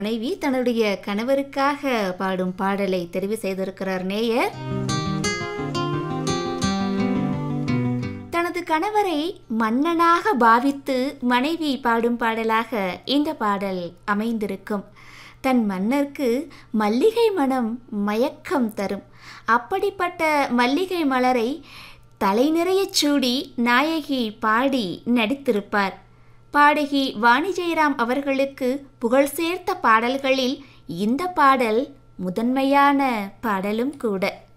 மனைவி தன்னுடைய கணவருக்காக பாடும் பாடலை தெரிவு செய்திருக்கிறார் நேயர் தனது கணவரை மன்னனாக பாவித்து மனைவி பாடும் பாடலாக இந்த பாடல் அமைந்திருக்கும் தன் மன்னர்க்கு மல்லிகை மனம் மயக்கம் தரும் அப்படிப்பட்ட மல்லிகை மலரை தலை நிறையச் சூடி நாயகி பாடி நடித்திருப்பார் பாடகி வாணி ஜெயராம் அவர்களுக்கு புகழ் சேர்த்த பாடல்களில் இந்த பாடல் முதன்மையான பாடலும் கூட